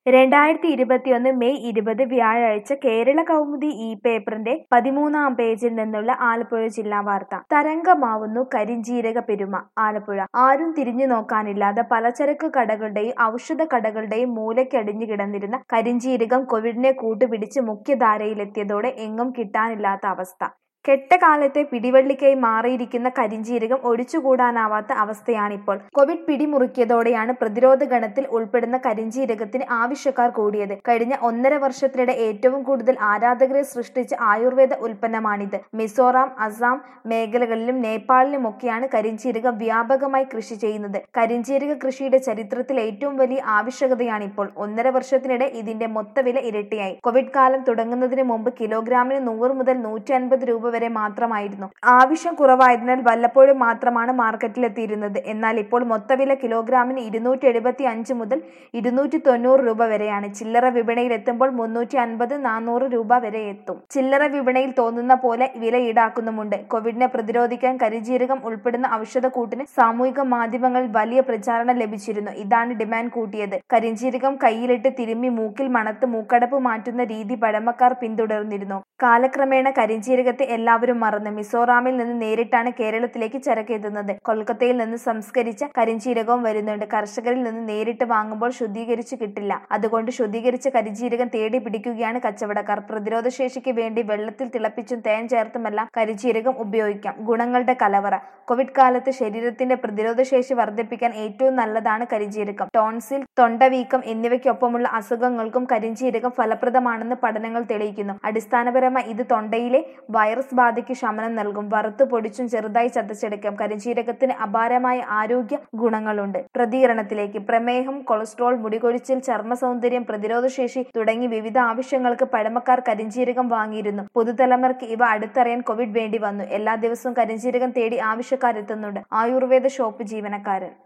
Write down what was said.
രണ്ടായിരത്തി ഇരുപത്തിയൊന്ന് മെയ് ഇരുപത് വ്യാഴാഴ്ച കേരള കൗമുദി ഈ പേപ്പറിന്റെ പതിമൂന്നാം പേജിൽ നിന്നുള്ള ആലപ്പുഴ ജില്ലാ വാർത്ത തരംഗമാവുന്നു കരിഞ്ജീരക പെരുമ ആലപ്പുഴ ആരും തിരിഞ്ഞു നോക്കാനില്ലാതെ പലചരക്ക് കടകളുടെയും ഔഷധ കടകളുടെയും മൂലയ്ക്കടിഞ്ഞു കിടന്നിരുന്ന കരിഞ്ജീരകം കോവിഡിനെ കൂട്ടുപിടിച്ച് മുഖ്യധാരയിലെത്തിയതോടെ എങ്ങും കിട്ടാനില്ലാത്ത അവസ്ഥ കെട്ടകാലത്തെ പിടിവള്ളിക്കായി മാറിയിരിക്കുന്ന കരിഞ്ജീരകം ഒഴിച്ചുകൂടാനാവാത്ത അവസ്ഥയാണിപ്പോൾ കോവിഡ് പിടിമുറുക്കിയതോടെയാണ് പ്രതിരോധ ഗണത്തിൽ ഉൾപ്പെടുന്ന കരിഞ്ജീരകത്തിന് ആവശ്യക്കാർ കൂടിയത് കഴിഞ്ഞ ഒന്നര വർഷത്തിനിടെ ഏറ്റവും കൂടുതൽ ആരാധകരെ സൃഷ്ടിച്ച ആയുർവേദ ഉൽപ്പന്നമാണിത് മിസോറാം അസാം മേഖലകളിലും നേപ്പാളിലുമൊക്കെയാണ് കരിഞ്ജീരകം വ്യാപകമായി കൃഷി ചെയ്യുന്നത് കരിഞ്ജീരക കൃഷിയുടെ ചരിത്രത്തിൽ ഏറ്റവും വലിയ ആവശ്യകതയാണിപ്പോൾ ഒന്നര വർഷത്തിനിടെ ഇതിന്റെ മൊത്തവില ഇരട്ടിയായി കോവിഡ് കാലം തുടങ്ങുന്നതിന് മുമ്പ് കിലോഗ്രാമിന് നൂറ് മുതൽ നൂറ്റി അൻപത് രൂപ വരെ മാത്രമായിരുന്നു ആവശ്യം കുറവായതിനാൽ വല്ലപ്പോഴും മാത്രമാണ് മാർക്കറ്റിലെത്തിയിരുന്നത് എന്നാൽ ഇപ്പോൾ മൊത്തവില കിലോഗ്രാമിന് ഇരുന്നൂറ്റി എഴുപത്തി അഞ്ച് മുതൽ ഇരുന്നൂറ്റി തൊണ്ണൂറ് രൂപ വരെയാണ് ചില്ലറ വിപണിയിൽ എത്തുമ്പോൾ മുന്നൂറ്റി അൻപത് നാനൂറ് രൂപ വരെ എത്തും ചില്ലറ വിപണിയിൽ തോന്നുന്ന പോലെ വില ഈടാക്കുന്നുമുണ്ട് കോവിഡിനെ പ്രതിരോധിക്കാൻ കരിജീരകം ഉൾപ്പെടുന്ന ഔഷധക്കൂട്ടിന് സാമൂഹിക മാധ്യമങ്ങളിൽ വലിയ പ്രചാരണം ലഭിച്ചിരുന്നു ഇതാണ് ഡിമാൻഡ് കൂട്ടിയത് കരിഞ്ജീരകം കയ്യിലിട്ട് തിരുമ്മി മൂക്കിൽ മണത്ത് മൂക്കടപ്പ് മാറ്റുന്ന രീതി പഴമക്കാർ പിന്തുടർന്നിരുന്നു കാലക്രമേണ കരിഞ്ജീരകത്തെ എല്ലാവരും മറന്ന് മിസോറാമിൽ നിന്ന് നേരിട്ടാണ് കേരളത്തിലേക്ക് ചരക്കെത്തുന്നത് കൊൽക്കത്തയിൽ നിന്ന് സംസ്കരിച്ച കരിഞ്ജീരകവും വരുന്നുണ്ട് കർഷകരിൽ നിന്ന് നേരിട്ട് വാങ്ങുമ്പോൾ ശുദ്ധീകരിച്ചു കിട്ടില്ല അതുകൊണ്ട് ശുദ്ധീകരിച്ച കരിഞ്ജീരകം തേടി പിടിക്കുകയാണ് കച്ചവടക്കാർ പ്രതിരോധ ശേഷിക്ക് വേണ്ടി വെള്ളത്തിൽ തിളപ്പിച്ചും തേൻ ചേർത്തുമെല്ലാം കരിഞ്ജീരകം ഉപയോഗിക്കാം ഗുണങ്ങളുടെ കലവറ കോവിഡ് കാലത്ത് ശരീരത്തിന്റെ പ്രതിരോധ ശേഷി വർദ്ധിപ്പിക്കാൻ ഏറ്റവും നല്ലതാണ് കരിഞ്ജീരകം ടോൺസിൽ തൊണ്ടവീക്കം എന്നിവയ്ക്കൊപ്പമുള്ള അസുഖങ്ങൾക്കും കരിഞ്ജീരകം ഫലപ്രദമാണെന്ന് പഠനങ്ങൾ തെളിയിക്കുന്നു അടിസ്ഥാനപരമായി ഇത് തൊണ്ടയിലെ വൈറസ് ബാധയ്ക്ക് ശമനം നൽകും വറുത്തു പൊടിച്ചും ചെറുതായി ചതച്ചെടുക്കാം കരിഞ്ജീരകത്തിന് അപാരമായ ആരോഗ്യ ഗുണങ്ങളുണ്ട് പ്രതികരണത്തിലേക്ക് പ്രമേഹം കൊളസ്ട്രോൾ മുടികൊഴിച്ചിൽ ചർമ്മ സൗന്ദര്യം പ്രതിരോധശേഷി തുടങ്ങി വിവിധ ആവശ്യങ്ങൾക്ക് പഴമക്കാർ കരിഞ്ജീരകം വാങ്ങിയിരുന്നു പുതുതലമുറയ്ക്ക് ഇവ അടുത്തറിയാൻ കോവിഡ് വേണ്ടി വന്നു എല്ലാ ദിവസവും കരിഞ്ജീരകം തേടി ആവശ്യക്കാരെത്തുന്നുണ്ട് ആയുർവേദ ഷോപ്പ് ജീവനക്കാരൻ